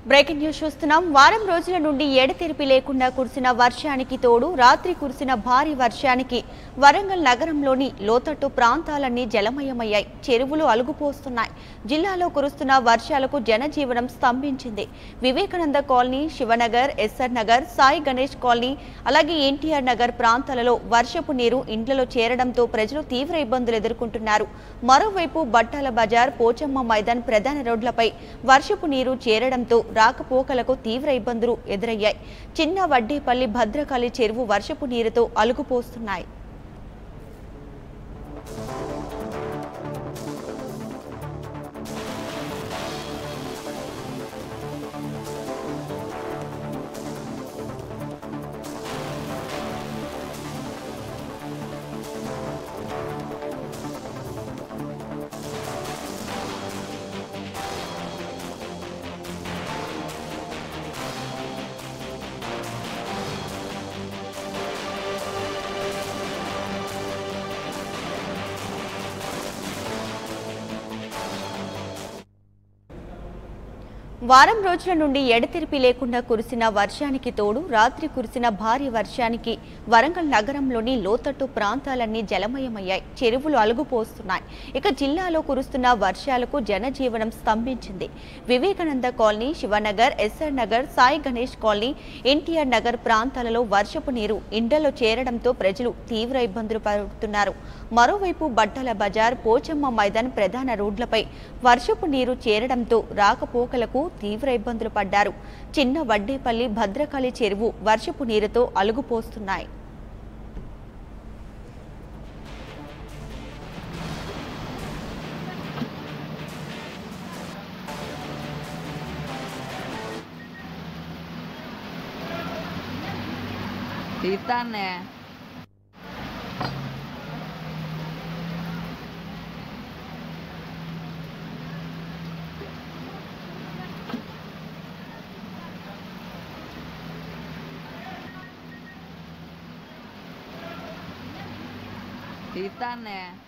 breaking news చూస్తున్నాం వారం రోజుల నుండి ఎడతెరిపి లేకుండా కురిసిన వర్షానికి తోడు రాత్రి కురిసిన భారీ వర్షానికి వరంగల్ నగరంలోని లోతట్టు ప్రాంతాలన్నీ జలమయమయ్యాయి చెరువులు అలుగుపోస్తున్నాయి జిల్లాలో కురుస్తున్న వర్షాలకు జనజీవనం స్తంభించింది Vivekananda colony Shivanagar SR Nagar Sai Ganesh colony అలాగే ఎన్టీఆర్ నగర్ ప్రాంతాలలో వర్షపు నీరు ఇండ్లలో చేరడంతో ప్రజలు తీవ్ర ఇబ్బందులు ఎదుర్కొంటున్నారు మరోవైపు బట్టాల బజార్ పోచమ్మ మైదాన్ ప్రధాన రోడ్లపై వర్షపు నీరు చేరడంతో రాకపోకలకు తీవ్ర ఇబ్బందులు ఎదురయ్యాయి చిన్న వడ్డేపల్లి భద్రకాళి చెరువు వర్షపు నీరుతో అలుగుపోస్తున్నాయి వారం రోజుల నుండి ఎడతెరిపి లేకుండా కురిసిన వర్షానికి తోడు రాత్రి కురిసిన భారీ వర్షానికి వరంగల్ నగరంలోని లోతట్టు ప్రాంతాలన్నీ జలమయమయ్యాయి చెరువులు అలుగుపోస్తున్నాయి ఇక జిల్లాలో కురుస్తున్న వర్షాలకు జనజీవనం స్తంభించింది Vivekananda colony Shivanagar SR Nagar Sai Ganesh colony NTR Nagar ప్రాంతాలలో వర్షపు నీరు ఇండ్లలో చేరడంతో ప్రజలు తీవ్ర ఇబ్బందులు పడుతున్నారు మరోవైపు బట్టల బజార్ పోచమ్మ మైదాన్ ప్రధాన రోడ్లపై వర్షపు నీరు చేరడంతో రాకపోకలకు తీవ్ర ఇబ్బందులు పడ్డారు చిన్న వడ్డేపల్లి భద్రకాళి చెరువు వర్షపు నీరుతో అలుగుపోస్తున్నాయి తీస్తానే తీస్తానే